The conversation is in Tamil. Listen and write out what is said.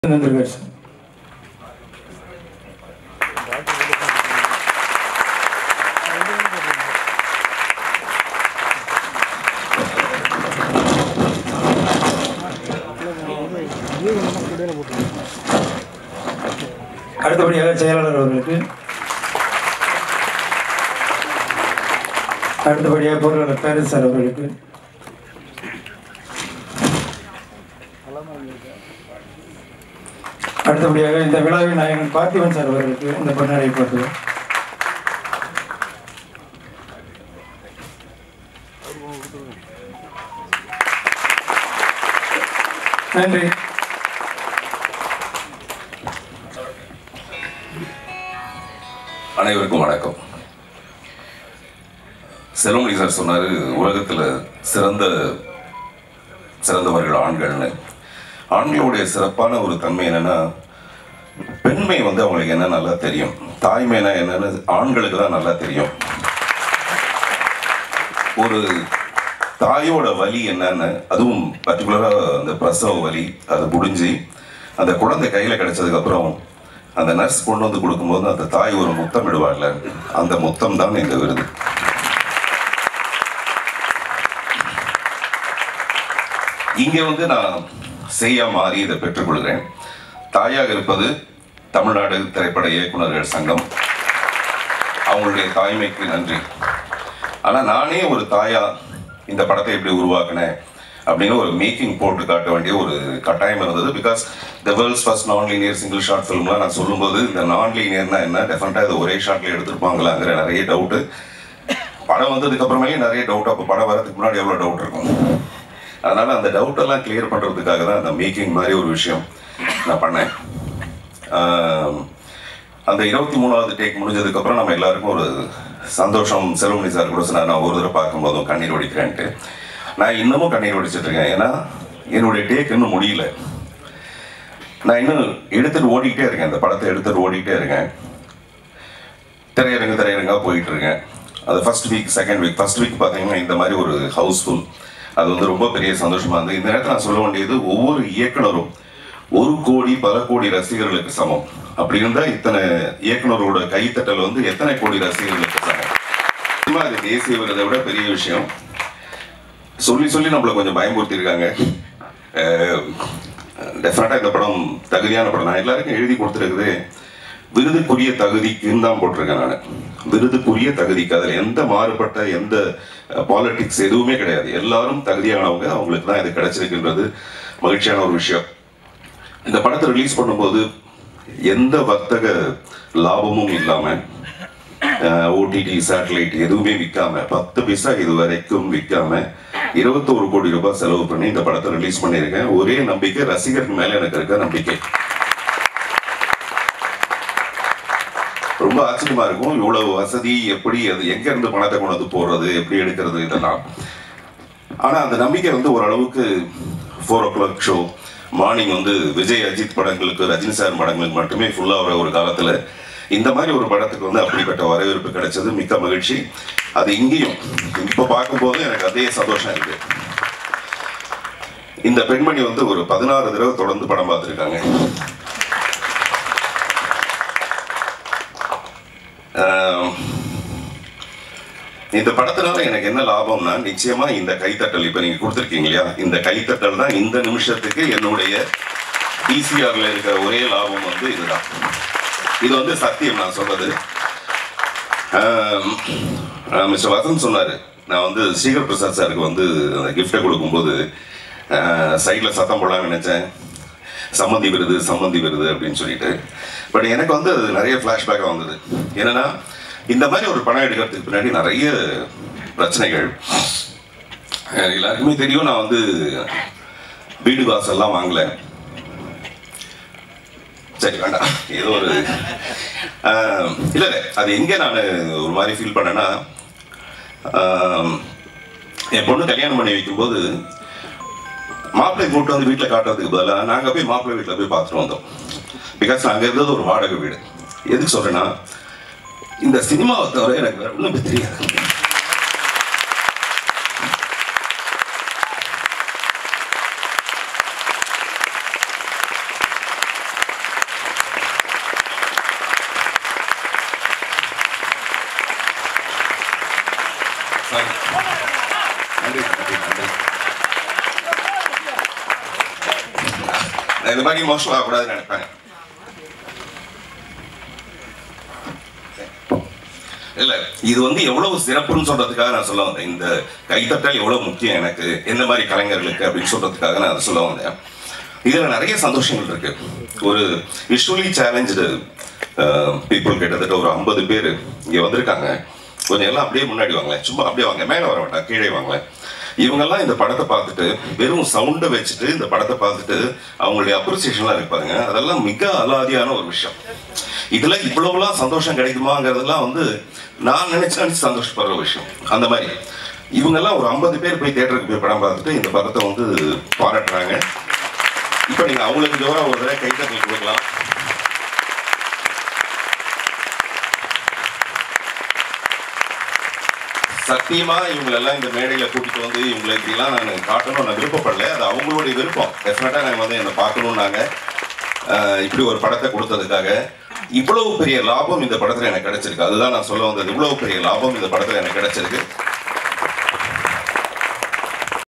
நன்றிகள் சார் அடுத்தபடியாக செயலாளர் அவர்களுக்கு அடுத்தபடியாக பொருளாளர் பேரஸ் சார் அவர்களுக்கு அடுத்தபடியாக இந்த விழாவின் நாயகன் பார்த்திபன் சார் அவர்களுக்கு இந்த பொன்னாடை போட்டு நன்றி அனைவருக்கும் வணக்கம் செல்வமணி சார் சொன்னார் உலகத்தில் சிறந்த சிறந்தவர்கள் ஆண்கள்னு ஆண்களுடைய சிறப்பான ஒரு தன்மை என்னன்னா பெண்மை வந்து அவங்களுக்கு என்ன நல்லா தெரியும் தாய்மைனா என்னன்னு ஆண்களுக்கு தான் நல்லா தெரியும் ஒரு தாயோட வலி என்னன்னு அதுவும் பர்டிகுலராக அந்த பிரசவ வலி அதை முடிஞ்சு அந்த குழந்தை கையில் கிடைச்சதுக்கப்புறம் அந்த நர்ஸ் கொண்டு வந்து கொடுக்கும்போது அந்த தாய் ஒரு முத்தம் விடுவாள்ல அந்த முத்தம் தான் இந்த விருது இங்க வந்து நான் செய்யா மாறி இதை பெற்றுக்கொள்கிறேன் தாயாக இருப்பது தமிழ்நாடு திரைப்பட இயக்குனர்கள் சங்கம் அவங்களுடைய தாய்மைக்கு நன்றி ஆனா நானே ஒரு தாயா இந்த படத்தை எப்படி உருவாக்கினேன் அப்படின்னு ஒரு மேக்கிங் போட்டு காட்ட வேண்டிய ஒரு கட்டாயம் இருந்தது because the world's first non linear single shot ஃபிலிம்லாம் நான் சொல்லும்போது இந்த நான் லீனியர்னா என்ன டெஃபினட்டாக இது ஒரே ஷார்ட்ல எடுத்திருப்பாங்களாங்கிற நிறைய டவுட்டு படம் வந்ததுக்கு அப்புறமே நிறைய டவுட் அப்போ படம் வரதுக்கு முன்னாடி எவ்வளோ டவுட் இருக்கும் அதனால அந்த டவுட் எல்லாம் கிளியர் பண்றதுக்காக தான் அந்த மேக்கிங் மாதிரி ஒரு விஷயம் நான் பண்ணேன் ஆம், அந்த இருபத்தி மூணாவது டேக் முடிஞ்சதுக்கு அப்புறம் நம்ம எல்லாருக்கும் ஒரு சந்தோஷம் செல்வமணி சார் கூட சொன்னார் நான் ஒரு தடவை பார்க்கும்போதும் கண்ணீர் வடிக்கிறேன்ட்டு நான் இன்னமும் கண்ணீர் வடிச்சிட்டு இருக்கேன் ஏன்னா என்னுடைய டேக் இன்னும் முடியல நான் இன்னும் எடுத்துட்டு ஓடிக்கிட்டே இருக்கேன் இந்த படத்தை எடுத்துட்டு ஓடிக்கிட்டே இருக்கேன் திரையரங்கு திரையரங்கா போயிட்டு இருக்கேன் அது first week second week first week பார்த்தீங்கன்னா இந்த மாதிரி ஒரு ஹவுஸ்ஃபுல் அது வந்து ரொம்ப பெரிய சந்தோஷமா இருந்தது இந்த நேரத்தில் நான் சொல்ல வேண்டியது ஒவ்வொரு இயக்குனரும் ஒரு கோடி பல கோடி ரசிகர்களுக்கு சமம் அப்படி இருந்தா இத்தனை இயக்குனரோட கைத்தட்டல் வந்து எத்தனை கோடி ரசிகர்களுக்கு சமம் நிச்சயமா அது தேசிய விருதை விட பெரிய விஷயம் சொல்லி சொல்லி நம்மளை கொஞ்சம் பயமுறுத்திருக்காங்க டெஃபினட்டாக இந்த படம் தகுதியான படம் நான் எல்லாருக்கும் எழுதி கொடுத்துருக்குது விருதுக்குரிய தகுதிக்குன்னு தான் போட்டிருக்கேன் நான் விருதுக்குரிய தகுதிக்கு அதில் எந்த மாறுபட்ட எந்த பாலிடிக்ஸ் எதுவுமே கிடையாது எல்லாரும் தகுதியானவங்க அவங்களுக்கு தான் இது கிடைச்சிருக்குன்றது மகிழ்ச்சியான ஒரு விஷயம் இந்த படத்தை ரிலீஸ் பண்ணும்போது எந்த வர்த்தக லாபமும் இல்லாமல் ஓடிடி சேட்டலைட் எதுவுமே விற்காம பத்து பைசா இது வரைக்கும் விற்காம இருபத்தோரு கோடி ரூபாய் செலவு பண்ணி இந்த படத்தை ரிலீஸ் பண்ணியிருக்கேன் ஒரே நம்பிக்கை ரசிகர்கள் மேல எனக்கு இருக்க நம்பிக்கை ரொம்ப ஆச்சரியமா இருக்கும் இவ்வளவு வசதி எப்படி அது எங்க இருந்து பணத்தை கொண்டு வந்து போடுறது எப்படி எடுக்கிறது இதெல்லாம் ஆனா அந்த நம்பிக்கை வந்து ஓரளவுக்கு four o'clock show morning வந்து விஜய் அஜித் படங்களுக்கு ரஜினி சார் படங்களுக்கு மட்டுமே ஃபுல்லா வர ஒரு காலத்துல இந்த மாதிரி ஒரு படத்துக்கு வந்து அப்படிப்பட்ட வரவேற்பு கிடைச்சது மிக்க மகிழ்ச்சி அது இங்கேயும் இப்போ பார்க்கும்போது எனக்கு அதே சந்தோஷம் இருக்கு இந்த பெண்மணி வந்து ஒரு பதினாறு தடவை தொடர்ந்து படம் பார்த்துருக்காங்க ஆஹ், இந்த படத்தினால எனக்கு என்ன லாபம்னா நிச்சயமா இந்த கைத்தட்டல் இப்ப நீங்க கொடுத்துருக்கீங்க இல்லையா இந்த கைத்தட்டல் தான் இந்த நிமிஷத்துக்கு என்னுடைய டிசிஆர்ல இருக்கிற ஒரே லாபம் வந்து இதுதான் இது வந்து சத்தியம் நான் சொல்றது மிஸ்டர் வசந்த் சொன்னாரு நான் வந்து ஸ்ரீகர் பிரசாத் சாருக்கு வந்து அந்த கிஃப்டை கொடுக்கும்போது சைடில் சத்தம் போடலாம்னு நினைச்சேன் சம்மந்தி விருது சம்மந்தி விருது அப்படின்னு சொல்லிட்டு பட் எனக்கு வந்து அது நிறைய ஃப்ளாஷ்பேக்காக வந்தது என்னன்னா இந்த மாதிரி ஒரு படம் எடுக்கிறதுக்கு பின்னாடி நிறைய பிரச்சனைகள் அஹ் எல்லாருக்குமே தெரியும் நான் வந்து வீடு வாசல்லாம் வாங்கல சரி வேண்டாம் ஏதோ ஒரு ஆஹ், இல்ல இல்ல அது எங்க நான் ஒரு மாதிரி ஃபீல் பண்ணேன்னா ஆஹ், என் பொண்ணு கல்யாணம் பண்ணி வைக்கும்போது மாப்பிள்ளை கூட்டு வந்து வீட்டில் காட்டுறதுக்கு பதிலாக நாங்கள் போய் மாப்பிள்ளை வீட்டில் போய் பார்த்துட்டு வந்தோம் பிகாஸ் அங்கே இருந்தது ஒரு வாடகை வீடு எதுக்கு சொல்றேன்னா இந்த சினிமாவை தவிர எனக்கு வேற ஒன்றும் தெரியாது இது மாதிரி மோசம் ஆகக்கூடாதுன்னு நினைப்பாங்க இல்ல இது வந்து எவ்வளவு சிறப்புன்னு சொல்றதுக்காக நான் சொல்ல வந்தேன் இந்த கைத்தட்டல் எவ்வளவு முக்கியம் எனக்கு எந்த மாதிரி கலைஞர்களுக்கு அப்படின்னு சொல்றதுக்காக நான் அதை சொல்ல வந்தேன் இதுல நிறைய சந்தோஷங்கள் இருக்கு ஒரு விஷுவலி சேலஞ்சு பீப்புள் கிட்டத்தட்ட ஒரு ஐம்பது பேர் இங்க வந்திருக்காங்க கொஞ்சம் எல்லாம் அப்படியே முன்னாடி வாங்களேன் சும்மா அப்படியே வாங்க மேலே வர வேண்டாம் கீழே வாங்களேன் இவங்கெல்லாம் இந்த படத்தை பார்த்துட்டு வெறும் சவுண்டை வச்சுட்டு இந்த படத்தை பார்த்துட்டு அவங்களுடைய அப்ரிசியேஷன்லாம் இருப்பாங்க அதெல்லாம் மிக அலாதியான ஒரு விஷயம் இதுல இவ்வளவுலாம் சந்தோஷம் கிடைக்குமாங்கிறதெல்லாம் வந்து நான் நினைச்சு நினைச்சு சந்தோஷப்படுற விஷயம் அந்த மாதிரி இவங்கெல்லாம் ஒரு ஐம்பது பேர் போய் தேட்டருக்கு போய் படம் பார்த்துட்டு இந்த படத்தை வந்து பாராட்டுறாங்க இப்போ நீங்க அவங்களுக்கு ஜோரா ஒரு தடவை கைத்தட்டல் கொடுக்கலாம் சத்தியமா இவங்களெல்லாம் இந்த மேடையில கூட்டிட்டு வந்து இவங்களை இப்படிலாம் நான் காட்டணும் நான் விருப்பப்படல அது அவங்களுடைய விருப்பம் டெஃபினட்டா நாங்கள் வந்து என்னை பார்க்கணும்னாங்க ஆஹ் இப்படி ஒரு படத்தை கொடுத்ததுக்காக இவ்வளவு பெரிய லாபம் இந்த படத்துல எனக்கு கிடைச்சிருக்கு அதுதான் நான் சொல்ல வந்தது இவ்வளவு பெரிய லாபம் இந்த படத்துல எனக்கு கிடைச்சிருக்கு